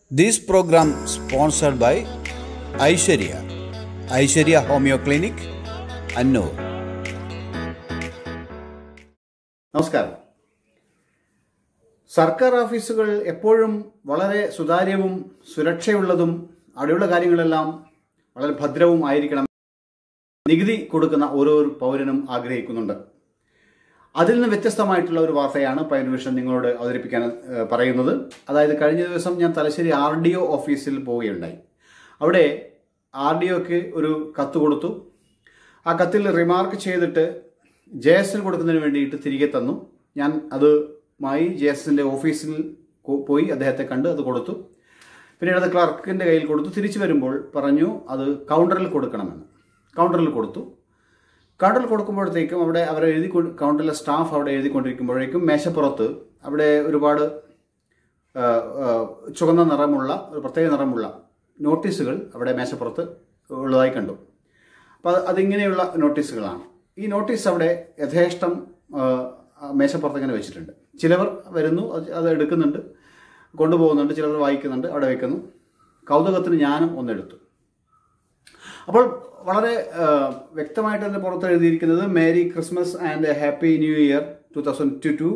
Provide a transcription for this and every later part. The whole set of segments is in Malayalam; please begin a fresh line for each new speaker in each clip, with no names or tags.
This program sponsored by Aishwarya, Aishwarya Homeo Clinic, Annur.
നമസ്കാരം സർക്കാർ ഓഫീസുകൾ എപ്പോഴും വളരെ സുതാര്യവും സുരക്ഷയുള്ളതും അവിടെയുള്ള കാര്യങ്ങളെല്ലാം വളരെ ഭദ്രവും ആയിരിക്കണം നികുതി കൊടുക്കുന്ന ഓരോ പൗരനും ആഗ്രഹിക്കുന്നുണ്ട് അതിൽ നിന്ന് വ്യത്യസ്തമായിട്ടുള്ള ഒരു വാർത്തയാണ് പൈൻ വിഷൻ നിങ്ങളോട് അവതരിപ്പിക്കാൻ ഏഹ്, പറയുന്നത് അതായത് കഴിഞ്ഞ ദിവസം ഞാൻ തലശ്ശേരി ആർ ഡി ഒ ഓഫീസിൽ പോവുകയുണ്ടായി അവിടെ ആർ ഡി ഒക്ക് ഒരു കത്ത് കൊടുത്തു ആ കത്തിൽ റിമാർക്ക് ചെയ്തിട്ട് ജെ എസിന് കൊടുക്കുന്നതിന് വേണ്ടിയിട്ട് തിരികെ തന്നു ഞാൻ അതുമായി ജെ എസിൻ്റെ ഓഫീസിൽ കൊ- പോയി അദ്ദേഹത്തെ കണ്ട് അത് കൊടുത്തു പിന്നീട് അത് ക്ലർക്കിൻ്റെ കയ്യിൽ കൊടുത്തു തിരിച്ചു വരുമ്പോൾ പറഞ്ഞു അത് കൗണ്ടറിൽ കൊടുക്കണമെന്ന് കൗണ്ടറിൽ കൊടുത്തു കൗണ്ടറിൽ കൊടുക്കുമ്പോഴത്തേക്കും അവിടെ അവർ എഴുതി കൊ- കൗണ്ടറിലെ സ്റ്റാഫ് അവിടെ എഴുതിക്കൊണ്ടിരിക്കുമ്പോഴേക്കും മേശപ്പുറത്ത് അവിടെ ഒരുപാട് ആ, ആ, ചുവന്ന നിറമുള്ള ഒരു പ്രത്യേക നിറമുള്ള നോട്ടീസുകൾ അവിടെ മേശപ്പുറത്ത് ഉള്ളതായി കണ്ടു അപ്പോൾ അത് അതിങ്ങനെയുള്ള നോട്ടീസുകളാണ് ഈ നോട്ടീസ് അവിടെ യഥേഷ്ടം ആ, ആ, മേശപ്പുറത്ത് ഇങ്ങനെ വെച്ചിട്ടുണ്ട് ചിലവർ വരുന്നു അത് അത് എടുക്കുന്നുണ്ട് കൊണ്ടുപോകുന്നുണ്ട് ചിലവർ വായിക്കുന്നുണ്ട് അവിടെ വെക്കുന്നു കൗതുകത്തിന് ഞാനും ഒന്നെടുത്തു അപ്പോൾ വളരെ ആ, വ്യക്തമായിട്ട് അതിൻ്റെ പുറത്ത് എഴുതിയിരിക്കുന്നത് merry Christmas and happy new year two thousand two two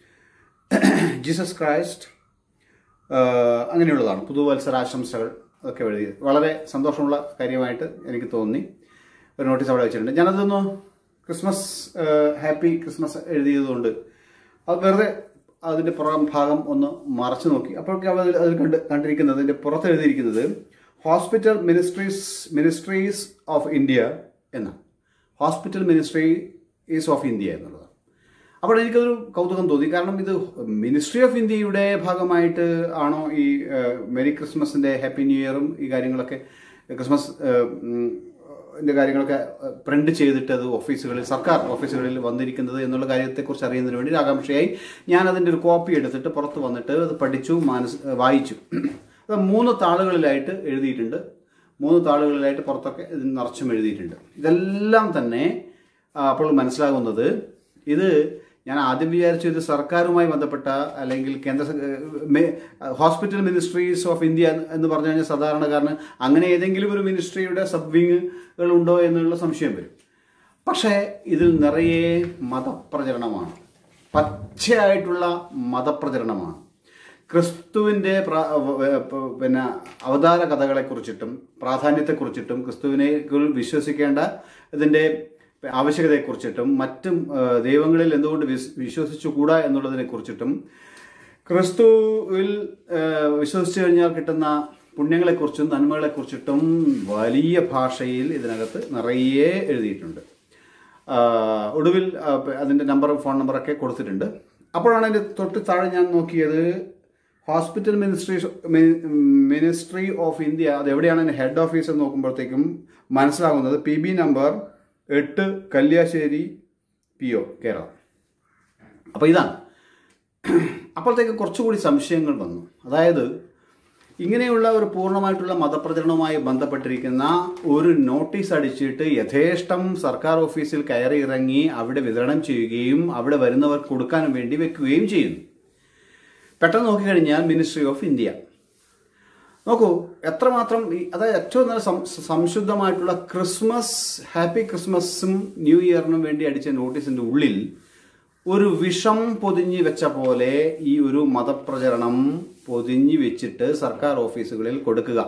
Jesus Christ ആ, അങ്ങനെയുള്ളതാണ് പുതുവത്സരാശംസകൾ അതൊക്കെ എഴുതി വളരെ സന്തോഷമുള്ള കാര്യമായിട്ട് എനിക്ക് തോന്നി ഒരു നോട്ടീസ് അവിടെ വെച്ചിട്ടുണ്ട് ഞാനതൊന്ന് ക്രിസ്മസ് ആ, ഹാപ്പി ക്രിസ്മസ് എഴുതിയതുകൊണ്ട് അത് വെറുതെ അതിൻ്റെ പുറം ഭാഗം ഒന്ന് മറച്ചു നോക്കി അപ്പോഴൊക്കെ അവർ അതിൽ കണ്ട് കണ്ടിരിക്കുന്നത് അതിൻ്റെ പുറത്ത് എഴുതിയിരിക്കുന്നത് hospital ministries ministries of India എന്നാണ് hospital ministry is of India എന്നുള്ളതാണ് അപ്പോൾ എനിക്കതൊരു കൗതുകം തോന്നി കാരണം ഇത് മിനിസ്ട്രി ഓഫ് ഇന്ത്യയുടെ ഭാഗമായിട്ട് ആണോ ഈ ഏഹ്, മെരി ക്രിസ്മസിന്റെ ഹാപ്പി ന്യൂ ഇയറും ഈ കാര്യങ്ങളൊക്കെ ക്രിസ്മസ് ഏഹ്, ഉം, ന്റെ കാര്യങ്ങളൊക്കെ പ്രിന്റ് ചെയ്തിട്ട് അത് ഓഫീസുകളിൽ സർക്കാർ ഓഫീസുകളിൽ വന്നിരിക്കുന്നത് എന്നുള്ള കാര്യത്തെക്കുറിച്ച് അറിയുന്നതിന് വേണ്ടി ആകാംക്ഷയായി ഞാൻ അതിൻ്റെ ഒരു കോപ്പി എടുത്തിട്ട് പുറത്ത് വന്നിട്ട് അത് പഠിച്ചു മനസ് വായിച്ചു അത് മൂന്ന് താളുകളിലായിട്ട് എഴുതിയിട്ടുണ്ട് മൂന്ന് താളുകളിലായിട്ട് പുറത്തൊക്കെ ഇത് നിറച്ചും എഴുതിയിട്ടുണ്ട് ഇതെല്ലാം തന്നെ ആ, അപ്പോൾ മനസ്സിലാകുന്നത് ഇത് ഞാൻ ആദ്യം വിചാരിച്ചു ഇത് സർക്കാരുമായി ബന്ധപ്പെട്ട അല്ലെങ്കിൽ കേന്ദ്ര സ- മെ- ഹോസ്പിറ്റൽ മിനിസ്ട്രീസ് ഓഫ് ഇന്ത്യ എന്ന് പറഞ്ഞു കഴിഞ്ഞാൽ സാധാരണക്കാരന് അങ്ങനെ ഏതെങ്കിലും ഒരു മിനിസ്ട്രിയുടെ സബ് വിങ്ങുകൾ ഉണ്ടോ എന്നുള്ള സംശയം വരും പക്ഷേ ഇതിൽ നിറയെ മതപ്രചരണമാണ് പച്ചയായിട്ടുള്ള മതപ്രചരണമാണ് ക്രിസ്തുവിൻ്റെ പ്ര- വ- പ- പിന്നെ അവതാര കഥകളെക്കുറിച്ചിട്ടും പ്രാധാന്യത്തെക്കുറിച്ചിട്ടും ക്രിസ്തുവിനെ വിശ്വസിക്കേണ്ട ഇതിൻ്റെ ആവശ്യകതയെക്കുറിച്ചിട്ടും മറ്റും ആ, ദൈവങ്ങളിൽ എന്തുകൊണ്ട് വിസ്- വിശ്വസിച്ചുകൂടാ എന്നുള്ളതിനെക്കുറിച്ചിട്ടും ക്രിസ്തുവിൽ ആ, വിശ്വസിച്ചു കഴിഞ്ഞാൽ കിട്ടുന്ന പുണ്യങ്ങളെക്കുറിച്ചും നന്മകളെക്കുറിച്ചിട്ടും വലിയ ഭാഷയിൽ ഇതിനകത്ത് നിറയെ എഴുതിയിട്ടുണ്ട് ആ, ഒടുവിൽ ആ, പ- അതിൻ്റെ നമ്പറും ഫോൺ നമ്പറൊക്കെ കൊടുത്തിട്ടുണ്ട് അപ്പോഴാണ് അതിൻ്റെ തൊട്ട് താഴെ ഞാൻ നോക്കിയത് hospital ministry ministry of India അത് എവിടെയാണ് അതിൻ്റെ ഹെഡ് ഓഫീസ് എന്ന് നോക്കുമ്പോഴത്തേക്കും മനസ്സിലാകുന്നത് പി ബി നമ്പർ എട്ട് കല്യാശ്ശേരി പി ഒ കേരള അപ്പോൾ ഇതാണ് അപ്പോഴത്തേക്ക് കുറച്ചുകൂടി സംശയങ്ങൾ വന്നു അതായത് ഇങ്ങനെയുള്ള ഒരു പൂർണ്ണമായിട്ടുള്ള മതപ്രചരണവുമായി ബന്ധപ്പെട്ടിരിക്കുന്ന ഒരു നോട്ടീസ് അടിച്ചിട്ട് യഥേഷ്ടം സർക്കാർ ഓഫീസിൽ കയറി ഇറങ്ങി അവിടെ വിതരണം ചെയ്യുകയും അവിടെ വരുന്നവർക്ക് കൊടുക്കാൻ വേണ്ടി വെക്കുകയും ചെയ്യുന്നു പെട്ടെന്ന് നോക്കിക്കഴിഞ്ഞാൽ മിനിസ്ട്രി ഓഫ് ഇന്ത്യ നോക്കൂ എത്രമാത്രം ഈ അതായത് ഏറ്റവും നല്ല സം- സംശുദ്ധമായിട്ടുള്ള ക്രിസ്മസ് ഹാപ്പി ക്രിസ്മസും ന്യൂ ഇയറിനും വേണ്ടി അടിച്ച നോട്ടീസിന്റെ ഉള്ളിൽ ഒരു വിഷം പൊതിഞ്ഞു വെച്ച പോലെ ഈ ഒരു മതപ്രചരണം പൊതിഞ്ഞു വെച്ചിട്ട് സർക്കാർ ഓഫീസുകളിൽ കൊടുക്കുക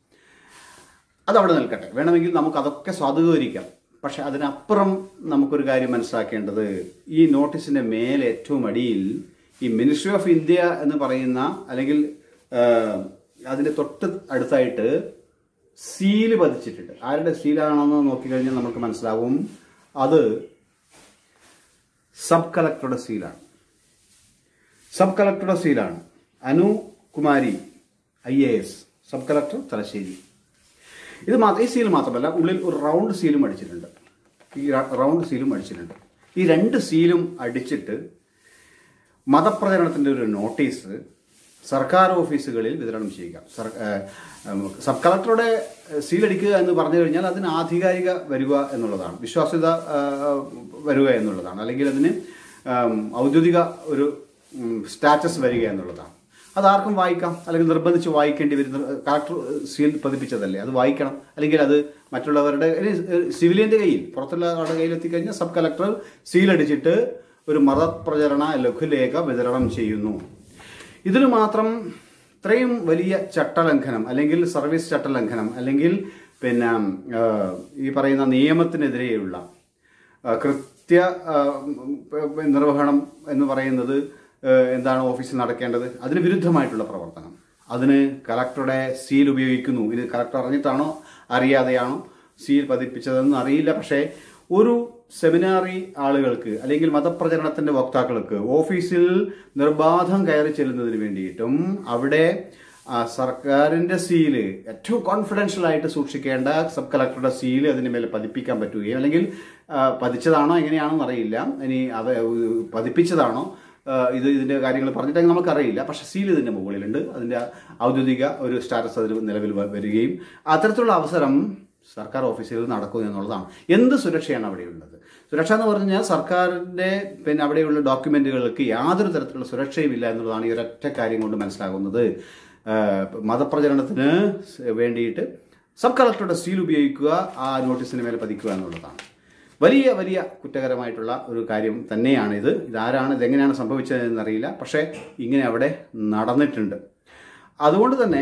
അതവിടെ നിൽക്കട്ടെ വേണമെങ്കിൽ നമുക്ക് അതൊക്കെ സ്വാധീകരിക്കാം പക്ഷെ അതിനപ്പുറം നമുക്കൊരു കാര്യം മനസ്സിലാക്കേണ്ടത് ഈ നോട്ടീസിന്റെ മേലെ ഏറ്റവും അടിയിൽ ഈ മിനിസ്ട്രി ഓഫ് ഇന്ത്യ എന്ന് പറയുന്ന അല്ലെങ്കിൽ ആ, അതിന്റെ തൊട്ട് അടുത്തായിട്ട് സീല് പതിച്ചിട്ടുണ്ട് ആരുടെ സീലാണെന്ന് നോക്കിക്കഴിഞ്ഞാൽ നമുക്ക് മനസ്സിലാവും അത് സബ് കളക്ടറുടെ സീലാണ് സബ് കളക്ടറുടെ സീലാണ് Anu Kumari I A S sub collector Thalassery ഇത് മാത്രം ഈ സീൽ മാത്രമല്ല ഉള്ളിൽ ഒരു റൗണ്ട് സീലും അടിച്ചിട്ടുണ്ട് ഈ ര- റൗണ്ട് സീലും അടിച്ചിട്ടുണ്ട് ഈ രണ്ട് സീലും അടിച്ചിട്ട് മതപ്രചരണത്തിൻ്റെ ഒരു നോട്ടീസ് സർക്കാർ ഓഫീസുകളിൽ വിതരണം ചെയ്യുക സർ- ഏഹ്, ഉം, സബ് കളക്ടറുടെ സീൽ അടിക്കുക എന്ന് പറഞ്ഞു കഴിഞ്ഞാൽ അതിന് ആധികാരിക വരിക എന്നുള്ളതാണ് വിശ്വാസ്യത ഏഹ്, വരിക എന്നുള്ളതാണ് അല്ലെങ്കിൽ അതിന് ഉം, ഔദ്യോഗിക ഒരു സ്റ്റാറ്റസ് വരിക എന്നുള്ളതാണ് അത് ആർക്കും വായിക്കാം അല്ലെങ്കിൽ നിർബന്ധിച്ച് വായിക്കേണ്ടി വരുന്ന കളക്ടർ സീൽ പതിപ്പിച്ചതല്ലേ അത് വായിക്കണം അല്ലെങ്കിൽ അത് മറ്റുള്ളവരുടെ സിവിലിയന്റെ കയ്യിൽ പുറത്തുള്ള ആളുടെ കയ്യിൽ എത്തിക്കഴിഞ്ഞാൽ സബ് കളക്ടർ സീൽ അടിച്ചിട്ട് ഒരു മതപ്രചരണ ലഘുലേഖ വിതരണം ചെയ്യുന്നു ഇതിന് മാത്രം ഇത്രയും വലിയ ചട്ടലംഘനം അല്ലെങ്കിൽ സർവീസ് ചട്ടലംഘനം അല്ലെങ്കിൽ പിന്നെ ആ, ഈ പറയുന്ന നിയമത്തിനെതിരെയുള്ള ആ, കൃത്യ ആ, ഉം, നിർവഹണം എന്ന് പറയുന്നത് ആ, എന്താണ് ഓഫീസിൽ നടക്കേണ്ടത് അതിന് വിരുദ്ധമായിട്ടുള്ള പ്രവർത്തനം അതിന് കലക്ടറുടെ സീൽ ഉപയോഗിക്കുന്നു ഇത് കലക്ടർ അറിഞ്ഞിട്ടാണോ അറിയാതെയാണോ സീൽ പതിപ്പിച്ചതെന്ന് അറിയില്ല പക്ഷേ ഒരു സെമിനാറി ആളുകൾക്ക് അല്ലെങ്കിൽ മതപ്രചരണത്തിന്റെ വക്താക്കൾക്ക് ഓഫീസിൽ നിർബാധം കയറി ചെല്ലുന്നതിന് വേണ്ടിയിട്ടും അവിടെ ആ, സർക്കാരിന്റെ സീല് ഏറ്റവും കോൺഫിഡൻഷ്യൽ ആയിട്ട് സൂക്ഷിക്കേണ്ട സബ് കളക്ടറുടെ സീല് അതിന് മേലെ പതിപ്പിക്കാൻ പറ്റുകയും അല്ലെങ്കിൽ ആ, പതിച്ചതാണോ എങ്ങനെയാണെന്ന് അറിയില്ല ഇനി അവ പതിപ്പിച്ചതാണോ ആ, ഇത് ഇതിന്റെ കാര്യങ്ങൾ പറഞ്ഞിട്ടെങ്കിൽ നമുക്കറിയില്ല പക്ഷെ സീൽ ഇതിന്റെ മുകളിലുണ്ട് അതിന്റെ ഔദ്യോഗിക ഒരു സ്റ്റാറ്റസ് അതിന് നിലവിൽ വ- വരികയും അത്തരത്തിലുള്ള അവസരം സർക്കാർ ഓഫീസുകളിൽ നടക്കും എന്നുള്ളതാണ് എന്ത് സുരക്ഷയാണ് അവിടെയുള്ളത് സുരക്ഷ എന്ന് പറഞ്ഞാൽ സർക്കാരിന്റെ പിന്നെ അവിടെയുള്ള ഡോക്യുമെന്റുകൾക്ക് യാതൊരു തരത്തിലുള്ള സുരക്ഷയുമില്ല എന്നുള്ളതാണ് ഈ ഒരൊറ്റ കാര്യം കൊണ്ട് മനസ്സിലാകുന്നത് ആ, മതപ്രചരണത്തിന് വേണ്ടിയിട്ട് സബ് കളക്ടറുടെ സീൽ ഉപയോഗിക്കുക ആ നോട്ടീസിന് മേലെ പതിക്കുക എന്നുള്ളതാണ് വലിയ വലിയ കുറ്റകരമായിട്ടുള്ള ഒരു കാര്യം തന്നെയാണ് ഇത് ഇതാരാണ് ഇതെങ്ങനെയാണ് സംഭവിച്ചതെന്നറിയില്ല പക്ഷേ ഇങ്ങനെ അവിടെ നടന്നിട്ടുണ്ട് അതുകൊണ്ട് തന്നെ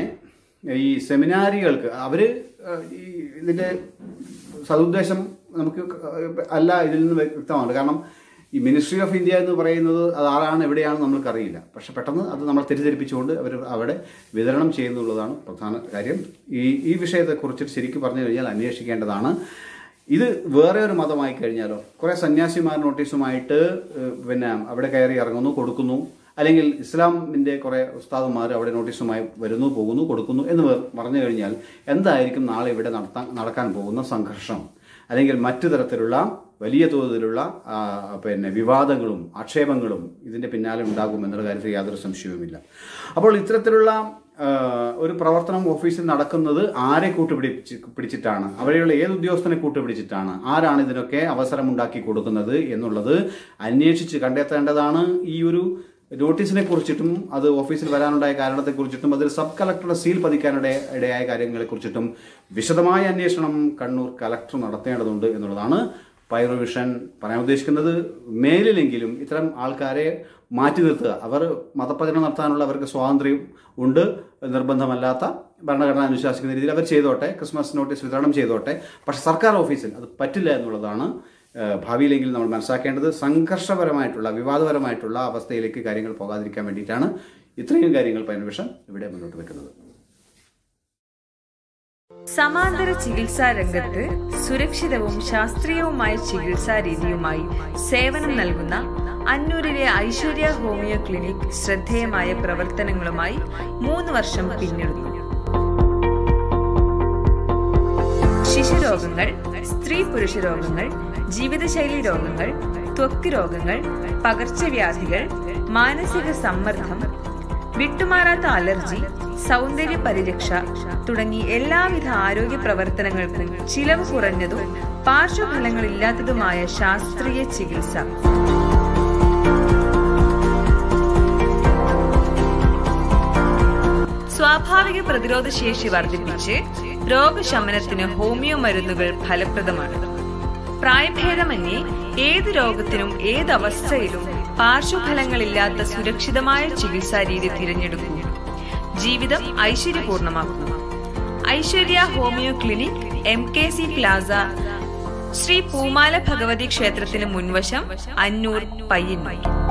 ഈ സെമിനാരികൾക്ക് അവർ ഈ ഇതിൻ്റെ സതുദ്ദേശം നമുക്ക് അല്ല ഇതിൽ നിന്ന് വ്യക്തമാണ് കാരണം ഈ മിനിസ്ട്രി ഓഫ് ഇന്ത്യ എന്ന് പറയുന്നത് അത് ആരാണ് എവിടെയാണെന്ന് നമ്മൾക്കറിയില്ല പക്ഷെ പെട്ടെന്ന് അത് നമ്മൾ തെറ്റിദ്ധരിപ്പിച്ചുകൊണ്ട് അവർ അവിടെ വിതരണം ചെയ്യുന്നുള്ളതാണ് പ്രധാന കാര്യം ഈ ഈ വിഷയത്തെക്കുറിച്ച് ശരിക്കും പറഞ്ഞു കഴിഞ്ഞാൽ അന്വേഷിക്കേണ്ടതാണ് ഇത് വേറെ ഒരു മതമായി കഴിഞ്ഞാലോ കുറെ സന്യാസിമാർ നോട്ടീസുമായിട്ട് ഏഹ്, പിന്നെ അവിടെ കയറി ഇറങ്ങുന്നു കൊടുക്കുന്നു അല്ലെങ്കിൽ ഇസ്ലാമിന്റെ കുറെ ഉസ്താദുമാർ അവിടെ നോട്ടീസുമായി വരുന്നു പോകുന്നു കൊടുക്കുന്നു എന്ന് വ- പറഞ്ഞു കഴിഞ്ഞാൽ എന്തായിരിക്കും നാളെ ഇവിടെ നടത്താൻ നടക്കാൻ പോകുന്ന സംഘർഷം അല്ലെങ്കിൽ മറ്റു തരത്തിലുള്ള വലിയ തോതിലുള്ള ആ, പിന്നെ വിവാദങ്ങളും ആക്ഷേപങ്ങളും ഇതിന്റെ പിന്നാലെ ഉണ്ടാകും എന്നുള്ള കാര്യത്തിൽ യാതൊരു സംശയവുമില്ല അപ്പോൾ ഇത്തരത്തിലുള്ള ആ, ഒരു പ്രവർത്തനം ഓഫീസിൽ നടക്കുന്നത് ആരെ കൂട്ടുപിടിച്ച് പിടിച്ചിട്ടാണ് അവിടെയുള്ള ഏത് ഉദ്യോഗസ്ഥനെ കൂട്ടുപിടിച്ചിട്ടാണ് ആരാണ് ഇതിനൊക്കെ അവസരം ഉണ്ടാക്കി കൊടുക്കുന്നത് എന്നുള്ളത് അന്വേഷിച്ച് കണ്ടെത്തേണ്ടതാണ് ഈ ഒരു നോട്ടീസിനെ കുറിച്ചിട്ടും അത് ഓഫീസിൽ വരാനുണ്ടായ കാരണത്തെക്കുറിച്ചിട്ടും അതിൽ സബ് കളക്ടറുടെ സീൽ പതിക്കാനിട ഇടയായ കാര്യങ്ങളെക്കുറിച്ചിട്ടും വിശദമായ അന്വേഷണം കണ്ണൂർ കലക്ടർ നടത്തേണ്ടതുണ്ട് എന്നുള്ളതാണ് പൈറോവിഷൻ പറയാൻ ഉദ്ദേശിക്കുന്നത് മേലിലെങ്കിലും ഇത്തരം ആൾക്കാരെ മാറ്റി നിർത്തുക അവർ മതപ്രചരണം നടത്താനുള്ള അവർക്ക് സ്വാതന്ത്ര്യം ഉണ്ട് നിർബന്ധമല്ലാത്ത ഭരണഘടന അനുശാസിക്കുന്ന രീതിയിൽ അവർ ചെയ്തോട്ടെ ക്രിസ്മസ് നോട്ടീസ് വിതരണം ചെയ്തോട്ടെ പക്ഷെ സർക്കാർ ഓഫീസിൽ അത് പറ്റില്ല എന്നുള്ളതാണ് ഏഹ്, ഭാവിയിലെങ്കിലും നമ്മൾ മനസ്സിലാക്കേണ്ടത് സംഘർഷപരമായിട്ടുള്ള വിവാദപരമായിട്ടുള്ള അവസ്ഥയിലേക്ക് കാര്യങ്ങൾ പോകാതിരിക്കാൻ വേണ്ടിയിട്ടാണ് ഇത്രയും കാര്യങ്ങൾ പൈനവിഷൻ ഇവിടെ മുന്നോട്ട് വെക്കുന്നത്
സമാന്തര ചികിത്സാ രംഗത്ത് സുരക്ഷിതവും ശാസ്ത്രീയവുമായ ചികിത്സാ രീതിയുമായി സേവനം നൽകുന്ന അന്നൂരിലെ ഐശ്വര്യ ഹോമിയോ ക്ലിനിക് ശ്രദ്ധേയമായ പ്രവർത്തനങ്ങളുമായി മൂന്ന് വർഷം പിന്നിടുന്നു ശിശുരോഗങ്ങൾ സ്ത്രീ പുരുഷ രോഗങ്ങൾ ജീവിതശൈലി രോഗങ്ങൾ ത്വക്ക് രോഗങ്ങൾ പകർച്ചവ്യാധികൾ മാനസിക സമ്മർദ്ദം വിട്ടുമാറാത്ത അലർജി സൗന്ദര്യ പരിരക്ഷ തുടങ്ങി എല്ലാവിധ ആരോഗ്യ പ്രവർത്തനങ്ങൾക്കും ചിലവ് കുറഞ്ഞതും പാർശ്വഫലങ്ങളില്ലാത്തതുമായ ശാസ്ത്രീയ ചികിത്സ സ്വാഭാവിക പ്രതിരോധ ശേഷി വർദ്ധിപ്പിച്ച് രോഗശമനത്തിന് ഹോമിയോ മരുന്നുകൾ ഫലപ്രദമാണ് പ്രായഭേദമന്യേ ഏത് രോഗത്തിനും ഏത് അവസ്ഥയിലും പാർശ്വഫലങ്ങളില്ലാത്ത സുരക്ഷിതമായ ചികിത്സാ രീതി തിരഞ്ഞെടുക്കൂ ജീവിതം ഐശ്വര്യപൂർണമാക്കൂ Aishwarya homoeo clinic M K C plaza Shri Poomala Bhagavathi ക്ഷേത്രത്തിന് മുൻവശം അന്നൂർ പയ്യന്നൂർ